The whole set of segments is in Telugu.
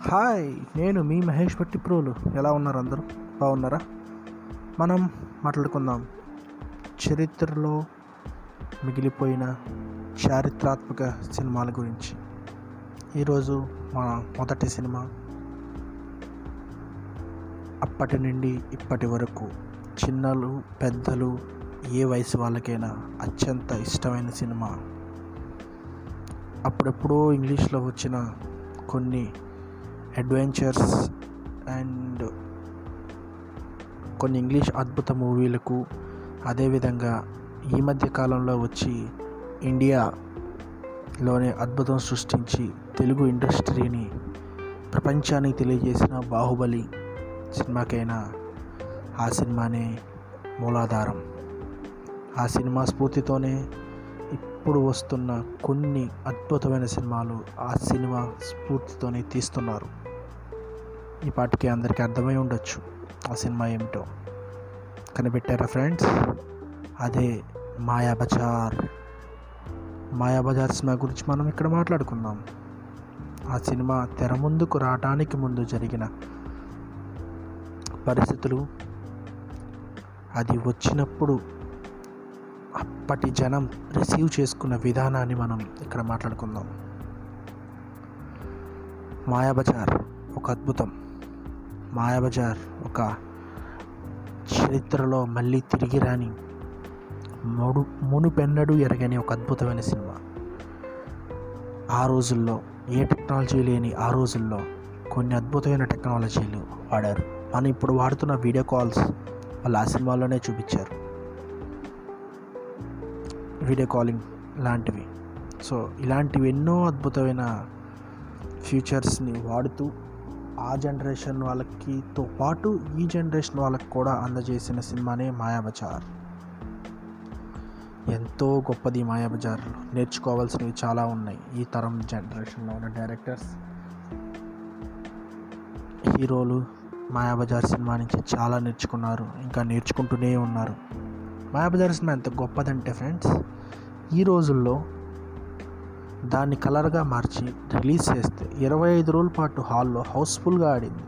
హాయ్ నేను మీ మహేష్ భట్టి ప్రోలు ఎలా ఉన్నారు అందరూ బాగున్నారా మనం మాట్లాడుకుందాం చరిత్రలో మిగిలిపోయిన చారిత్రాత్మక సినిమాల గురించి ఈరోజు మన మొదటి సినిమా అప్పటి నుండి ఇప్పటి వరకు చిన్నలు పెద్దలు ఏ వయసు వాళ్ళకైనా అత్యంత ఇష్టమైన సినిమా అప్పుడెప్పుడో ఇంగ్లీష్లో వచ్చిన కొన్ని అడ్వెంచర్స్ అండ్ కొన్ని ఇంగ్లీష్ అద్భుత మూవీలకు అదేవిధంగా ఈ మధ్య కాలంలో వచ్చి ఇండియాలోనే అద్భుతం సృష్టించి తెలుగు ఇండస్ట్రీని ప్రపంచానికి తెలియజేసిన బాహుబలి సినిమాకైనా ఆ సినిమానే మూలాధారం ఆ సినిమా స్ఫూర్తితోనే ఇప్పుడు వస్తున్న కొన్ని అద్భుతమైన సినిమాలు ఆ సినిమా స్ఫూర్తితోనే తీస్తున్నారు ఈ పాటికి అందరికీ అర్థమై ఉండొచ్చు ఆ సినిమా ఏమిటో కనిపెట్టారా ఫ్రెండ్స్ అదే మాయాబజార్ మాయాబజార్ సినిమా గురించి మనం ఇక్కడ మాట్లాడుకుందాం ఆ సినిమా తెర ముందుకు రావడానికి ముందు జరిగిన పరిస్థితులు అది వచ్చినప్పుడు అప్పటి జనం రిసీవ్ చేసుకున్న విధానాన్ని మనం ఇక్కడ మాట్లాడుకుందాం మాయాబజార్ ఒక అద్భుతం మాయాబజార్ ఒక చరిత్రలో మళ్ళీ తిరిగి రాని ముడు మునుపెన్నడూ ఎరగని ఒక అద్భుతమైన సినిమా ఆ రోజుల్లో ఏ టెక్నాలజీ లేని ఆ రోజుల్లో కొన్ని అద్భుతమైన టెక్నాలజీలు వాడారు మనం ఇప్పుడు వాడుతున్న వీడియో కాల్స్ వాళ్ళు ఆ సినిమాలోనే చూపించారు వీడియో కాలింగ్ లాంటివి సో ఇలాంటివి ఎన్నో అద్భుతమైన ఫ్యూచర్స్ని వాడుతూ ఆ జనరేషన్ వాళ్ళకితో పాటు ఈ జనరేషన్ వాళ్ళకి కూడా అందజేసిన సినిమానే మాయాబజార్ ఎంతో గొప్పది మాయాబజార్ నేర్చుకోవాల్సినవి చాలా ఉన్నాయి ఈ తరం జనరేషన్లో ఉన్న డైరెక్టర్స్ హీరోలు మాయాబజార్ సినిమా నుంచి చాలా నేర్చుకున్నారు ఇంకా నేర్చుకుంటూనే ఉన్నారు మాయాబజార్ సినిమా ఎంత గొప్పదంటే ఫ్రెండ్స్ ఈ రోజుల్లో దాన్ని కలర్గా మార్చి రిలీజ్ చేస్తే ఇరవై ఐదు రోజుల పాటు హాల్లో హౌస్ఫుల్గా ఆడింది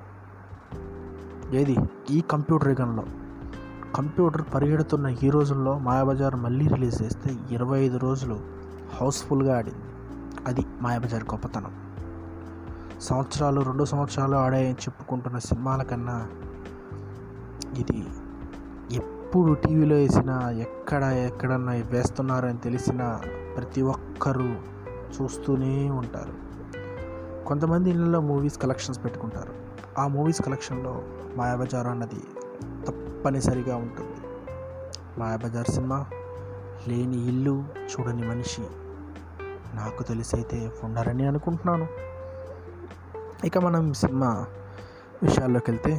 ఏది ఈ కంప్యూటర్ యుగంలో కంప్యూటర్ పరిగెడుతున్న ఈ రోజుల్లో మాయాబజార్ మళ్ళీ రిలీజ్ చేస్తే ఇరవై ఐదు రోజులు హౌస్ఫుల్గా ఆడింది అది మాయాబజార్ గొప్పతనం సంవత్సరాలు రెండు సంవత్సరాలు ఆడాయని చెప్పుకుంటున్న సినిమాల కన్నా ఇది ఎప్పుడు టీవీలో వేసినా ఎక్కడ ఎక్కడన్నా వేస్తున్నారని తెలిసిన ప్రతి ఒక్కరూ చూస్తూనే ఉంటారు కొంతమంది ఇళ్ళలో మూవీస్ కలెక్షన్స్ పెట్టుకుంటారు ఆ మూవీస్ కలెక్షన్లో మాయాబజార్ అన్నది తప్పనిసరిగా ఉంటుంది మాయాబజార్ సినిమా లేని ఇల్లు చూడని మనిషి నాకు తెలిసైతే ఉండరని అనుకుంటున్నాను ఇక మనం సినిమా విషయాల్లోకి వెళ్తే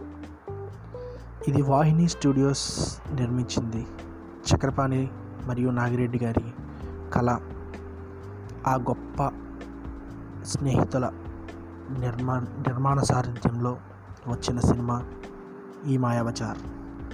ఇది వాహిని స్టూడియోస్ నిర్మించింది చక్రపాణి మరియు నాగిరెడ్డి గారి కళ ఆ గొప్ప స్నేహితుల నిర్మా నిర్మాణ సారథ్యంలో వచ్చిన సినిమా ఈ మాయాబజార్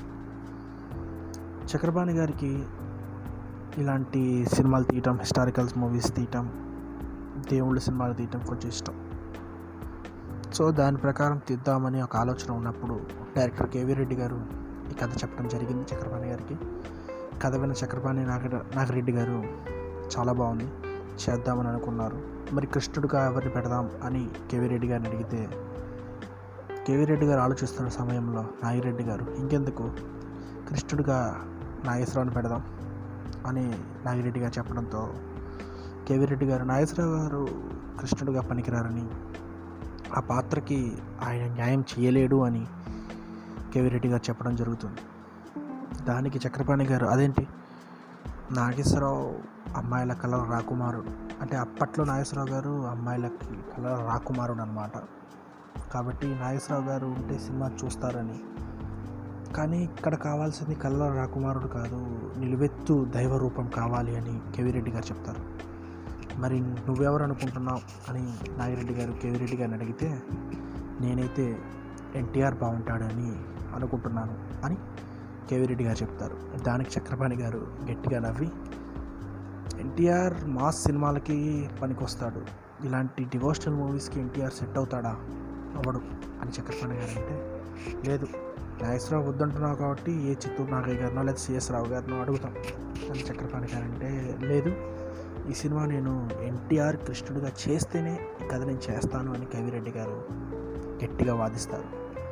చక్రపాణి గారికి ఇలాంటి సినిమాలు తీయటం హిస్టారికల్స్ మూవీస్ తీయటం దేవుళ్ళ సినిమాలు తీయటం కొంచెం ఇష్టం సో దాని ప్రకారం తీద్దామని ఒక ఆలోచన ఉన్నప్పుడు డైరెక్టర్ కేవీ రెడ్డి గారు ఈ కథ చెప్పడం జరిగింది చక్రపాణి గారికి కథ విన్న చక్రపాణి నాగ నాగిరెడ్డి గారు చాలా బాగుంది చేద్దామని అనుకున్నారు మరి కృష్ణుడిగా ఎవరిని పెడదాం అని కేవీ రెడ్డి గారిని అడిగితే కేవీ రెడ్డి గారు ఆలోచిస్తున్న సమయంలో నాగిరెడ్డి గారు ఇంకెందుకు కృష్ణుడిగా నాగేశ్వరరావుని పెడదాం అని నాగిరెడ్డి గారు చెప్పడంతో కేవీ రెడ్డి గారు నాగేశ్వరరావు గారు కృష్ణుడిగా పనికిరారని ఆ పాత్రకి ఆయన న్యాయం చేయలేడు అని కేవీ రెడ్డి గారు చెప్పడం జరుగుతుంది దానికి చక్రపాణి గారు అదేంటి నాగేశ్వరరావు అమ్మాయిల కలర్ రాకుమారుడు అంటే అప్పట్లో నాగేశ్వరరావు గారు అమ్మాయిలకి కలర్ రాకుమారుడు అనమాట కాబట్టి నాగేశ్వరరావు గారు ఉంటే సినిమా చూస్తారని కానీ ఇక్కడ కావాల్సింది కలర్ రాకుమారుడు కాదు నిలువెత్తు దైవ రూపం కావాలి అని కేవీ రెడ్డి గారు చెప్తారు మరి నువ్వెవరు అనుకుంటున్నావు అని నాగిరెడ్డి గారు కేవిరెడ్డి గారిని అడిగితే నేనైతే ఎన్టీఆర్ బాగుంటాడని అనుకుంటున్నాను అని కేవిరెడ్డి గారు చెప్తారు దానికి చక్రపాణి గారు గట్టిగా నవ్వి ఎన్టీఆర్ మాస్ సినిమాలకి పనికొస్తాడు ఇలాంటి డివోషనల్ మూవీస్కి ఎన్టీఆర్ సెట్ అవుతాడా అవ్వడు అని చక్రపాణి గారు అంటే లేదు నాగేశ్వరరావు వద్దంటున్నావు కాబట్టి ఏ చిత్తూరు నాగయ్య గారినో లేదా సిఎస్ రావు గారినో అడుగుతాం అని చక్రపాణి గారు అంటే లేదు ఈ సినిమా నేను ఎన్టీఆర్ కృష్ణుడిగా చేస్తేనే ఈ కథ నేను చేస్తాను అని కవిరెడ్డి గారు గట్టిగా వాదిస్తారు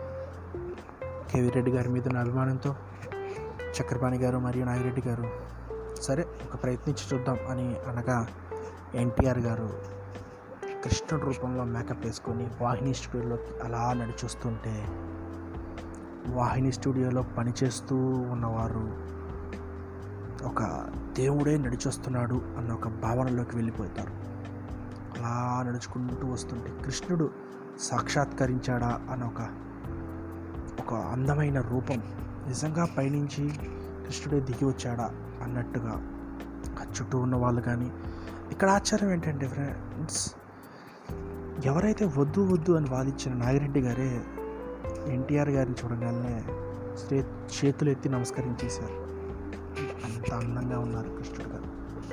కేవీరెడ్డి గారి మీద ఉన్న అభిమానంతో చక్రపాణి గారు మరియు నాగిరెడ్డి గారు సరే ఒక ప్రయత్నించి చూద్దాం అని అనగా ఎన్టీఆర్ గారు కృష్ణుడి రూపంలో మేకప్ వేసుకొని వాహిని స్టూడియోలోకి అలా నడిచొస్తుంటే వాహిని స్టూడియోలో పనిచేస్తూ ఉన్నవారు ఒక దేవుడే నడిచొస్తున్నాడు అన్న ఒక భావనలోకి వెళ్ళిపోతారు అలా నడుచుకుంటూ వస్తుంటే కృష్ణుడు సాక్షాత్కరించాడా అన్న ఒక ఒక అందమైన రూపం నిజంగా పైనుంచి కృష్ణుడే దిగి వచ్చాడా అన్నట్టుగా ఆ చుట్టూ ఉన్న వాళ్ళు కానీ ఇక్కడ ఆశ్చర్యం ఏంటంటే ఫ్రెండ్స్ ఎవరైతే వద్దు వద్దు అని వాదించిన నాగిరెడ్డి గారే ఎన్టీఆర్ గారిని చూడగానే శ్రే చేతులు ఎత్తి నమస్కరించేశారు అంత అందంగా ఉన్నారు కృష్ణుడు గారు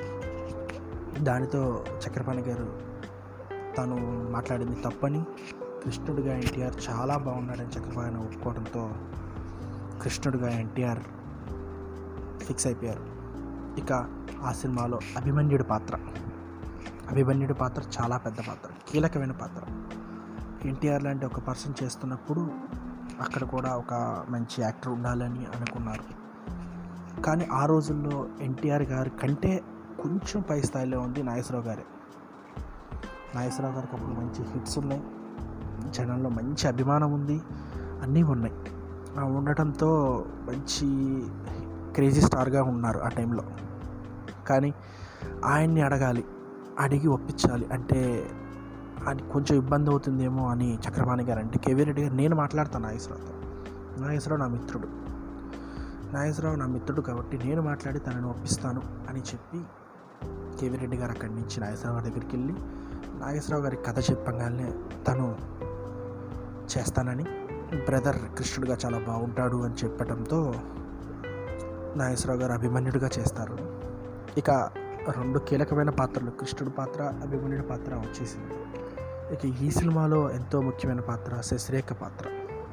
దానితో చక్రపాణి గారు తను మాట్లాడింది తప్పని కృష్ణుడిగా ఎన్టీఆర్ చాలా బాగున్నాడని చక్రపాణి ఒప్పుకోవడంతో కృష్ణుడిగా ఎన్టీఆర్ ఫిక్స్ అయిపోయారు ఇక ఆ సినిమాలో అభిమన్యుడి పాత్ర అభిమన్యుడి పాత్ర చాలా పెద్ద పాత్ర కీలకమైన పాత్ర ఎన్టీఆర్ లాంటి ఒక పర్సన్ చేస్తున్నప్పుడు అక్కడ కూడా ఒక మంచి యాక్టర్ ఉండాలని అనుకున్నారు కానీ ఆ రోజుల్లో ఎన్టీఆర్ గారి కంటే కొంచెం పై స్థాయిలో ఉంది నాగేశ్వరరావు గారే నాగేశ్వరరావు గారికి అప్పుడు మంచి హిట్స్ ఉన్నాయి జనంలో మంచి అభిమానం ఉంది అన్నీ ఉన్నాయి ఆ ఉండటంతో మంచి క్రేజీ స్టార్గా ఉన్నారు ఆ టైంలో కానీ ఆయన్ని అడగాలి అడిగి ఒప్పించాలి అంటే అది కొంచెం ఇబ్బంది అవుతుందేమో అని చక్రపాణి గారు అంటే కేవీ రెడ్డి గారు నేను మాట్లాడతాను నాగేశ్వరరావుతో నాగేశ్వరరావు నా మిత్రుడు నాగేశ్వరరావు నా మిత్రుడు కాబట్టి నేను మాట్లాడి తనని ఒప్పిస్తాను అని చెప్పి కేవీ రెడ్డి గారు అక్కడి నుంచి నాగేశ్వరరావు గారి దగ్గరికి వెళ్ళి నాగేశ్వరరావు గారి కథ చెప్పగానే తను చేస్తానని బ్రదర్ కృష్ణుడిగా చాలా బాగుంటాడు అని చెప్పడంతో నాగేశ్వరరావు గారు అభిమన్యుడిగా చేస్తారు ఇక రెండు కీలకమైన పాత్రలు కృష్ణుడి పాత్ర అభిమన్యుడి పాత్ర వచ్చేసింది ఇక ఈ సినిమాలో ఎంతో ముఖ్యమైన పాత్ర శశిరేఖ పాత్ర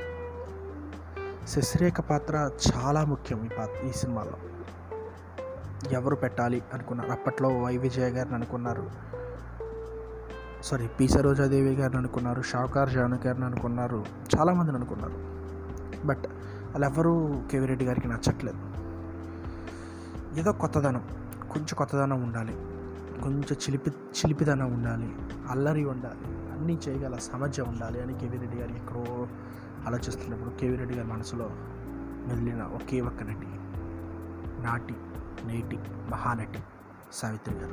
శశిరేఖ పాత్ర చాలా ముఖ్యం ఈ పాత్ర ఈ సినిమాలో ఎవరు పెట్టాలి అనుకున్నారు అప్పట్లో వై విజయ గారిని అనుకున్నారు సారీ పి సరోజాదేవి గారిని అనుకున్నారు షావుకార్ జాను గారిని అనుకున్నారు చాలామందిని అనుకున్నారు బట్ వాళ్ళెవ్వరూ కేవీ రెడ్డి గారికి నచ్చట్లేదు ఏదో కొత్తదనం కొంచెం కొత్తదనం ఉండాలి కొంచెం చిలిపి చిలిపిదనం ఉండాలి అల్లరి ఉండాలి అన్నీ చేయగల సమస్య ఉండాలి అని కేవీ రెడ్డి గారు ఎక్కడో ఆలోచిస్తున్నప్పుడు కేవీ రెడ్డి గారి మనసులో మెదిలిన ఒకే ఒక్క నటి నాటి నేటి మహానటి సావిత్రి గారు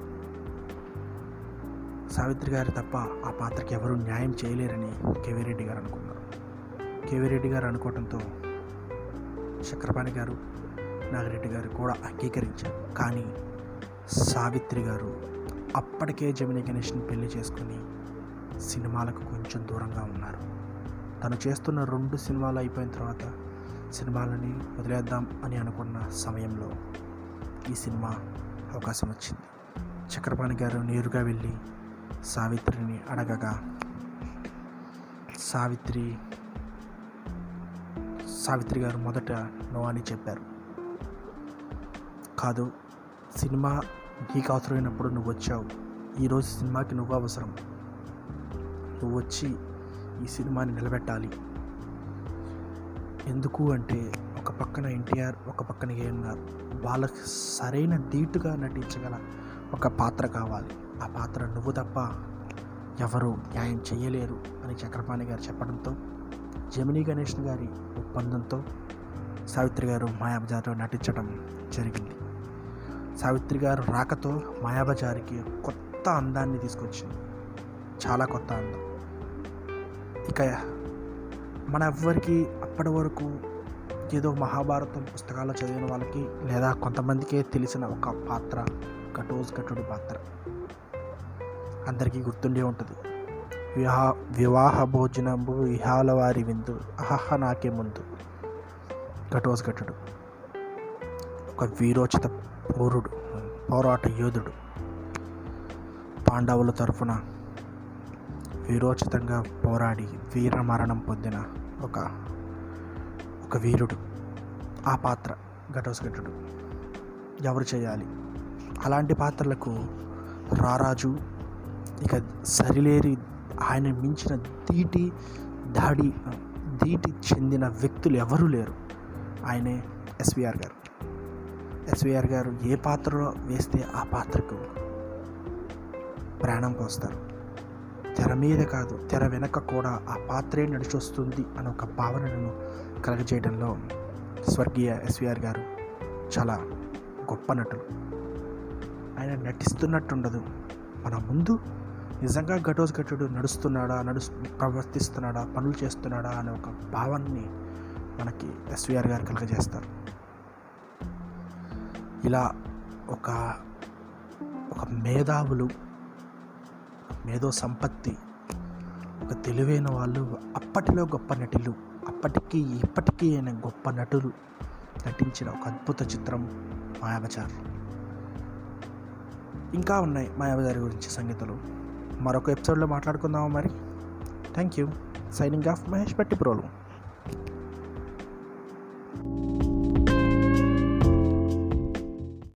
సావిత్రి గారు తప్ప ఆ పాత్రకి ఎవరు న్యాయం చేయలేరని కేవీ రెడ్డి గారు అనుకున్నారు కేవీ రెడ్డి గారు అనుకోవడంతో చక్రపాణి గారు నాగిరెడ్డి గారు కూడా అంగీకరించారు కానీ సావిత్రి గారు అప్పటికే జమిని గణేష్ని పెళ్లి చేసుకుని సినిమాలకు కొంచెం దూరంగా ఉన్నారు తను చేస్తున్న రెండు సినిమాలు అయిపోయిన తర్వాత సినిమాలని వదిలేద్దాం అని అనుకున్న సమయంలో ఈ సినిమా అవకాశం వచ్చింది చక్రపాణి గారు నేరుగా వెళ్ళి సావిత్రిని అడగగా సావిత్రి సావిత్రి గారు మొదట నో అని చెప్పారు కాదు సినిమా నీకు అవసరమైనప్పుడు నువ్వు వచ్చావు ఈరోజు సినిమాకి నువ్వు అవసరం నువ్వు వచ్చి ఈ సినిమాని నిలబెట్టాలి ఎందుకు అంటే ఒక పక్కన ఎన్టీఆర్ ఒక పక్కన ఏఎన్ఆర్ వాళ్ళకి సరైన ధీటుగా నటించగల ఒక పాత్ర కావాలి ఆ పాత్ర నువ్వు తప్ప ఎవరు న్యాయం చేయలేరు అని చక్రపాణి గారు చెప్పడంతో జమినీ గణేష్ గారి ఒప్పందంతో సావిత్రి గారు మాయాబజార్లో నటించడం జరిగింది సావిత్రి గారు రాకతో మాయాబజార్కి కొత్త అందాన్ని తీసుకొచ్చింది చాలా కొత్త అందం ఇక మన ఎవ్వరికి అప్పటి వరకు ఏదో మహాభారతం పుస్తకాల్లో చదివిన వాళ్ళకి లేదా కొంతమందికే తెలిసిన ఒక పాత్ర కటోజ్ కటుడి పాత్ర అందరికీ గుర్తుండే ఉంటుంది వివాహ వివాహ భోజనంబు ఇహాల వారి విందు అహహ నాకే ముందు ఘటోజ్ ఘటుడు ఒక వీరోచిత పౌరుడు పోరాట యోధుడు పాండవుల తరఫున వీరోచితంగా పోరాడి వీర మరణం పొందిన ఒక ఒక వీరుడు ఆ పాత్ర ఘటోత్కచుడు ఎవరు చేయాలి అలాంటి పాత్రలకు రారాజు ఇక సరిలేరి ఆయన మించిన ధీటి దాడి ధీటి చెందిన వ్యక్తులు ఎవరూ లేరు ఆయనే ఎస్విఆర్ గారు ఎస్విఆర్ గారు ఏ పాత్రలో వేస్తే ఆ పాత్రకు ప్రాణం పోస్తారు తెర మీద కాదు తెర వెనక కూడా ఆ పాత్రే నడిచొస్తుంది అనే ఒక భావనను కలగజేయడంలో స్వర్గీయ ఎస్విఆర్ గారు చాలా గొప్ప నటులు ఆయన నటిస్తున్నట్టుండదు మన ముందు నిజంగా ఘటోత్కచుడు నడుస్తున్నాడా నడు ప్రవర్తిస్తున్నాడా పనులు చేస్తున్నాడా అనే ఒక భావాన్ని మనకి ఎస్విఆర్ గారు కలగజేస్తారు ఇలా ఒక ఒక మేధావులు మేధో సంపత్తి ఒక తెలివైన వాళ్ళు అప్పటిలో గొప్ప నటులు అప్పటికి ఇప్పటికీ అయిన గొప్ప నటులు నటించిన ఒక అద్భుత చిత్రం మాయాబజార్ ఇంకా ఉన్నాయి మాయాబజార్ గురించి సంగీతలు మరొక ఎపిసోడ్లో మాట్లాడుకుందామా మరి thank you signing off Mahesh పట్టి ప్రోలు